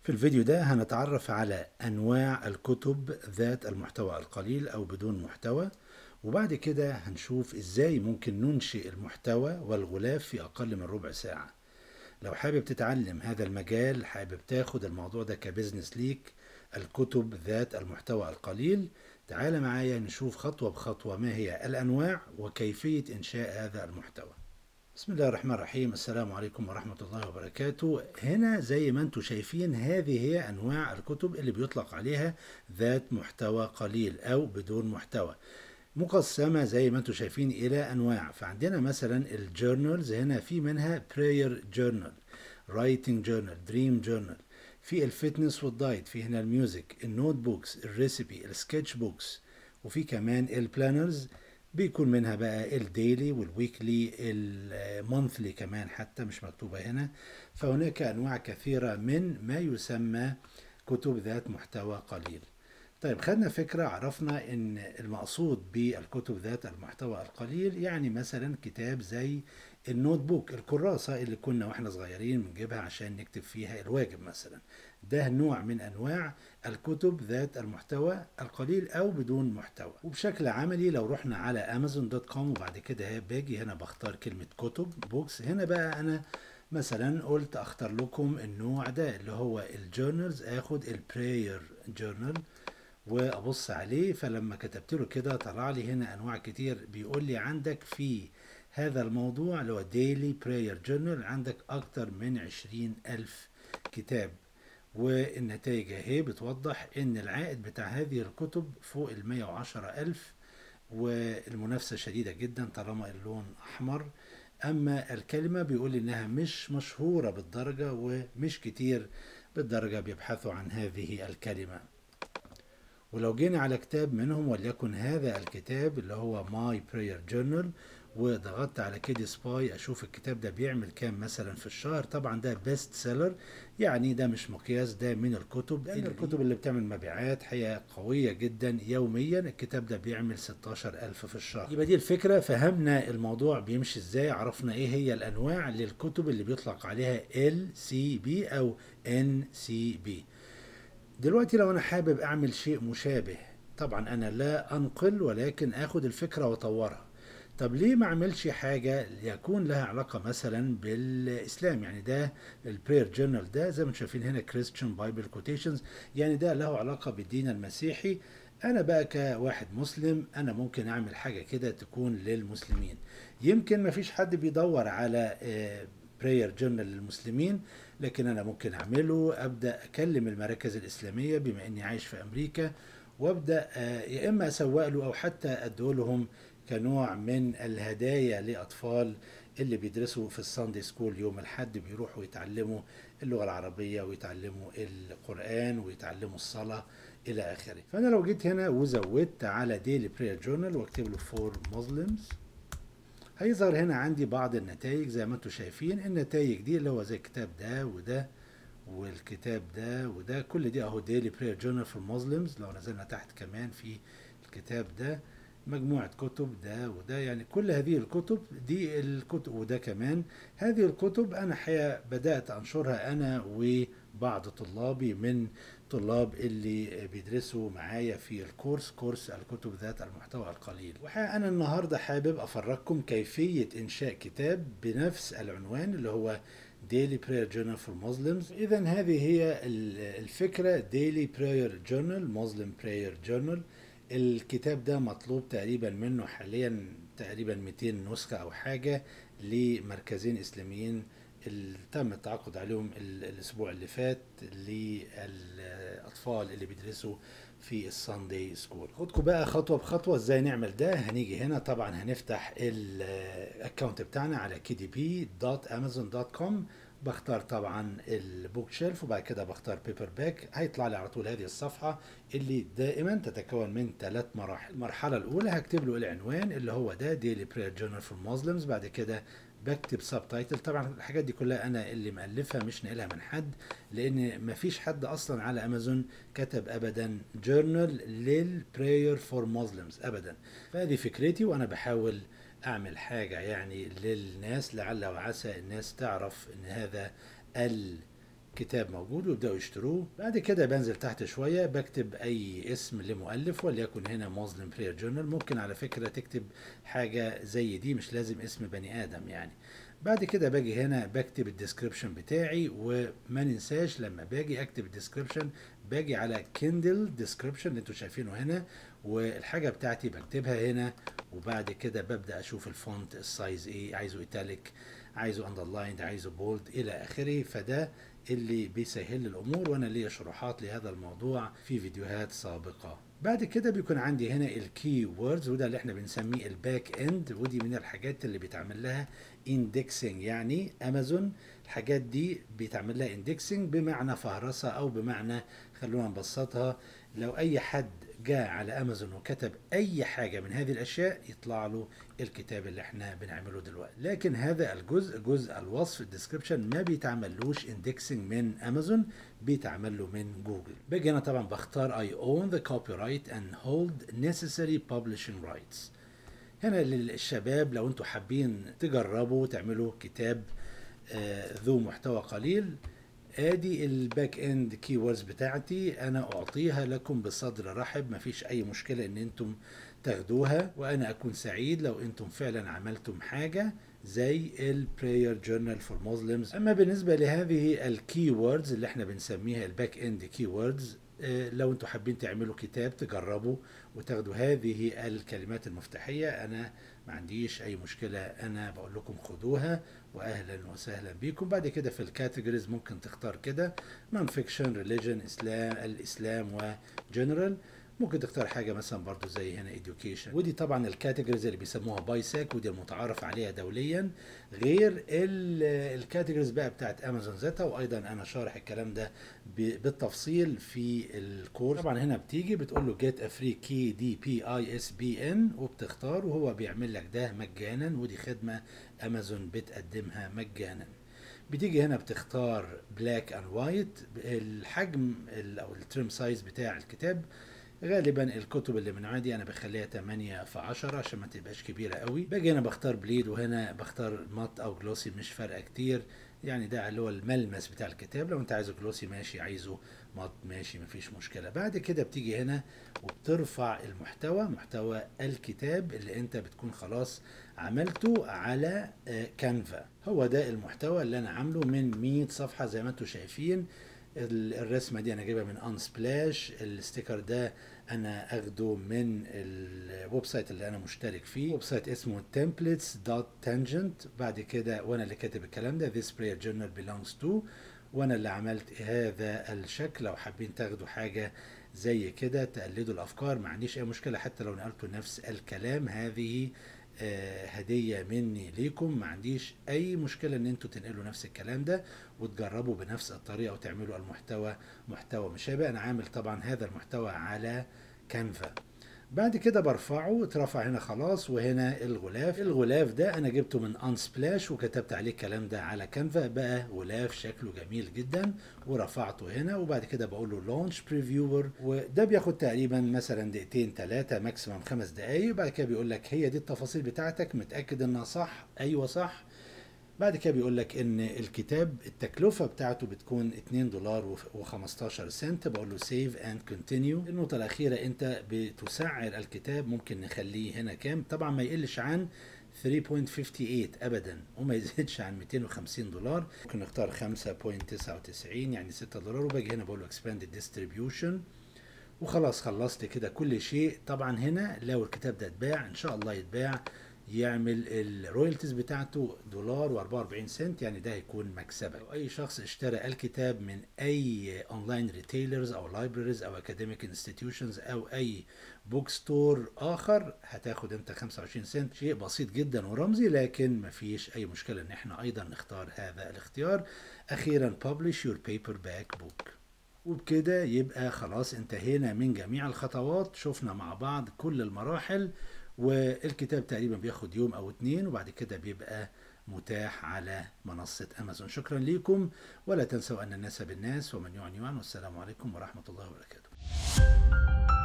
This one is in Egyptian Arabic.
في الفيديو ده هنتعرف على أنواع الكتب ذات المحتوى القليل أو بدون محتوى وبعد كده هنشوف إزاي ممكن ننشئ المحتوى والغلاف في أقل من ربع ساعة لو حابب تتعلم هذا المجال حابب تاخد الموضوع ده كبزنس ليك الكتب ذات المحتوى القليل تعال معايا نشوف خطوة بخطوة ما هي الأنواع وكيفية إنشاء هذا المحتوى بسم الله الرحمن الرحيم السلام عليكم ورحمة الله وبركاته هنا زي ما انتم شايفين هذه هي أنواع الكتب اللي بيطلق عليها ذات محتوى قليل أو بدون محتوى مقسمة زي ما انتم شايفين إلى أنواع فعندنا مثلا الجورنالز هنا في منها براير جورنال رايتنج جورنال دريم جورنال في الفتنس والدايت في هنا الميوزك النوت بوكس الريسيبي السكتش بوكس وفي كمان البلانرز بيكون منها بقى الديلي والويكلي المونثلي كمان حتى مش مكتوبة هنا فهناك أنواع كثيرة من ما يسمى كتب ذات محتوى قليل طيب خدنا فكرة عرفنا ان المقصود بالكتب ذات المحتوى القليل يعني مثلا كتاب زي النوت بوك الكراسة اللي كنا واحنا صغيرين بنجيبها عشان نكتب فيها الواجب مثلا ده نوع من انواع الكتب ذات المحتوى القليل او بدون محتوى وبشكل عملي لو رحنا على امازون دوت كوم وبعد كده باجي هنا بختار كلمة كتب بوكس هنا بقى انا مثلا قلت اختار لكم النوع ده اللي هو الجورنالز اخد البراير جورنال وابص عليه فلما كتبت له كده طلع لي هنا انواع كتير بيقول لي عندك في هذا الموضوع اللي هو ديلي براير جورنال عندك اكتر من عشرين الف كتاب والنتائج اهي بتوضح ان العائد بتاع هذه الكتب فوق ال 110 الف والمنافسة شديدة جدا طالما اللون احمر اما الكلمة بيقول انها مش مشهورة بالدرجة ومش كتير بالدرجة بيبحثوا عن هذه الكلمة ولو جينا على كتاب منهم وليكن هذا الكتاب اللي هو ماي براير جورنال وضغطت على كيدي سباي اشوف الكتاب ده بيعمل كام مثلا في الشهر طبعا ده بيست سيلر يعني ده مش مقياس ده من الكتب لان الكتب اللي بتعمل مبيعات حقيقه قويه جدا يوميا الكتاب ده بيعمل 16000 في الشهر يبقى دي الفكره فهمنا الموضوع بيمشي ازاي عرفنا ايه هي الانواع للكتب اللي بيطلق عليها ال سي بي او ان سي بي دلوقتي لو انا حابب اعمل شيء مشابه طبعا انا لا انقل ولكن اخد الفكره واطورها طب ليه ما اعملش حاجه يكون لها علاقه مثلا بالاسلام يعني ده البرير جورنال ده زي ما انتم شايفين هنا كريستيان بايبل كوتيشنز يعني ده له علاقه بالدين المسيحي انا بقى كواحد مسلم انا ممكن اعمل حاجه كده تكون للمسلمين يمكن ما فيش حد بيدور على براير جورنال للمسلمين لكن انا ممكن اعمله ابدا اكلم المراكز الاسلاميه بما اني عايش في امريكا وابدا يا اما اسوق له او حتى اديه لهم كنوع من الهدايا لاطفال اللي بيدرسوا في الساندي سكول يوم الحد بيروحوا يتعلموا اللغه العربيه ويتعلموا القران ويتعلموا الصلاه الى اخره فانا لو جيت هنا وزودت على ديلي براير جورنال واكتب له فور مسلمز هيظهر هنا عندي بعض النتائج زي ما انتم شايفين النتائج دي اللي هو زي الكتاب ده وده والكتاب ده وده كل دي اهو ديلي براير جورنال في المسلمز لو نزلنا تحت كمان في الكتاب ده مجموعة كتب ده وده يعني كل هذه الكتب دي الكتب وده كمان هذه الكتب أنا حقيقة بدأت أنشرها أنا وبعض طلابي من طلاب اللي بيدرسوا معايا في الكورس كورس الكتب ذات المحتوى القليل وحقيقة أنا النهاردة حابب أفرجكم كيفية إنشاء كتاب بنفس العنوان اللي هو Daily Prayer Journal for Muslims إذا هذه هي الفكرة Daily Prayer Journal Muslim Prayer Journal الكتاب ده مطلوب تقريبا منه حاليا تقريبا 200 نسخة أو حاجة لمركزين إسلاميين اللي تم التعاقد عليهم الأسبوع اللي فات للأطفال اللي بيدرسوا في الساندي سكول خدكم بقى خطوة بخطوة ازاي نعمل ده هنيجي هنا طبعا هنفتح الاكونت بتاعنا على kdp.amazon.com بختار طبعا البوك شيلف وبعد كده بختار بيبر باك هيطلع لي على طول هذه الصفحة اللي دائما تتكون من ثلاث مراحل المرحلة الأولى هكتب له العنوان اللي هو ده ديلي براير جورنال فور مسلمز بعد كده بكتب سب تايتل طبعا الحاجات دي كلها انا اللي مالفها مش ناقلها من حد لان مفيش حد اصلا على امازون كتب ابدا جورنال للبراير فور مسلمز ابدا فهذه فكرتي وانا بحاول اعمل حاجه يعني للناس لعل وعسى الناس تعرف ان هذا كتاب موجود ويبداوا يشتروه بعد كده بنزل تحت شويه بكتب اي اسم لمؤلف وليكن هنا مسلم بلاير جورنال ممكن على فكره تكتب حاجه زي دي مش لازم اسم بني ادم يعني بعد كده باجي هنا بكتب الديسكريبشن بتاعي وما ننساش لما باجي اكتب الديسكريبشن باجي على كيندل ديسكريبشن اللي انتوا شايفينه هنا والحاجه بتاعتي بكتبها هنا وبعد كده ببدا اشوف الفونت السايز ايه عايزه ايتاليك عايزه اندرلايند عايزه بولد الى اخره فده اللي بيسهل الامور وانا ليا شروحات لهذا الموضوع في فيديوهات سابقه بعد كده بيكون عندي هنا الكي ووردز وده اللي احنا بنسميه الباك اند ودي من الحاجات اللي بيتعمل لها اندكسنج يعني امازون الحاجات دي بيتعمل لها اندكسنج بمعنى فهرسه او بمعنى خلونا نبسطها لو اي حد جاء على امازون وكتب اي حاجه من هذه الاشياء يطلع له الكتاب اللي احنا بنعمله دلوقتي لكن هذا الجزء جزء الوصف الديسكريبشن ما بيتعملوش اندكسنج من امازون بيتعمل له من جوجل باجي هنا طبعا بختار I own the copyright and hold necessary publishing rights هنا للشباب لو انتوا حابين تجربوا تعملوا كتاب آه ذو محتوى قليل ادي الباك اند كي ووردز بتاعتي انا اعطيها لكم بصدر رحب مفيش اي مشكله ان انتم تاخدوها وانا اكون سعيد لو انتم فعلا عملتم حاجه زي البراير جورنال فور مسلمز اما بالنسبه لهذه الكي ووردز اللي احنا بنسميها الباك اند كي ووردز لو انتم حابين تعملوا كتاب تجربوا وتاخدوا هذه الكلمات المفتاحيه انا ما عنديش اي مشكله انا بقول لكم خدوها واهلا وسهلا بيكم بعد كده في الكاتيجوريز ممكن تختار كده نون فيكشن ريليجن اسلام الاسلام وجنرال ممكن تختار حاجه مثلا برضو زي هنا education ودي طبعا الكاتيجوريز اللي بيسموها بايساك ودي المتعارف عليها دوليا غير الكاتيجوريز بقى بتاعت امازون ذاتها وايضا انا شارح الكلام ده بالتفصيل في الكورس طبعا هنا بتيجي بتقول له جيت افري كي دي بي اي اس بي ان وبتختار وهو بيعمل لك ده مجانا ودي خدمه امازون بتقدمها مجانا بتيجي هنا بتختار بلاك اند وايت الحجم او الترم سايز بتاع الكتاب غالبا الكتب اللي من عادي انا بخليها 8 في 10 عشان ما تبقاش كبيره قوي باجي هنا بختار بليد وهنا بختار مات او جلوسي مش فارقه كتير يعني ده اللي هو الملمس بتاع الكتاب لو انت عايزه جلوسي ماشي عايزه مات ماشي مفيش مشكله بعد كده بتيجي هنا وبترفع المحتوى محتوى الكتاب اللي انت بتكون خلاص عملته على كانفا هو ده المحتوى اللي انا عامله من 100 صفحه زي ما انتم شايفين الرسمه دي انا جايبها من ان سبلاش الستيكر ده انا اخده من الويب سايت اللي انا مشترك فيه ويب سايت اسمه templates.tangent بعد كده وانا اللي كاتب الكلام ده this prayer journal belongs to وانا اللي عملت هذا الشكل لو حابين تاخدوا حاجه زي كده تقلدوا الافكار ما عنديش اي مشكله حتى لو نقلتوا نفس الكلام هذه آه هدية مني ليكم ما عنديش أي مشكلة إن أنتوا تنقلوا نفس الكلام ده وتجربوا بنفس الطريقة وتعملوا المحتوى محتوى مشابه أنا عامل طبعا هذا المحتوى على كانفا بعد كده برفعه اترفع هنا خلاص وهنا الغلاف الغلاف ده انا جبته من ان سبلاش وكتبت عليه الكلام ده على كانفا بقى غلاف شكله جميل جدا ورفعته هنا وبعد كده بقول له لونش بريفيور وده بياخد تقريبا مثلا دقيقتين ثلاثه ماكسيمم خمس دقائق وبعد كده بيقول لك هي دي التفاصيل بتاعتك متاكد انها صح ايوه صح بعد كده بيقول لك ان الكتاب التكلفه بتاعته بتكون 2 دولار و15 سنت بقول له سيف اند كونتينيو النقطه الاخيره انت بتسعر الكتاب ممكن نخليه هنا كام طبعا ما يقلش عن 3.58 ابدا وما يزيدش عن 250 دولار ممكن نختار 5.99 يعني 6 دولار وباجي هنا بقول له اكسباند ديستريبيوشن وخلاص خلصت كده كل شيء طبعا هنا لو الكتاب ده اتباع ان شاء الله يتباع يعمل الرويالتيز بتاعته دولار و44 سنت يعني ده هيكون مكسبك لو اي شخص اشترى الكتاب من اي اونلاين ريتيلرز او لايبراريز او اكاديميك انستتيوشنز او اي بوك ستور اخر هتاخد انت 25 سنت شيء بسيط جدا ورمزي لكن مفيش اي مشكله ان احنا ايضا نختار هذا الاختيار اخيرا publish your paperback book وبكده يبقى خلاص انتهينا من جميع الخطوات شفنا مع بعض كل المراحل والكتاب تقريبا بياخد يوم او اتنين وبعد كده بيبقى متاح على منصة أمازون شكرا لكم ولا تنسوا أن الناس بالناس ومن يعني والسلام عليكم ورحمة الله وبركاته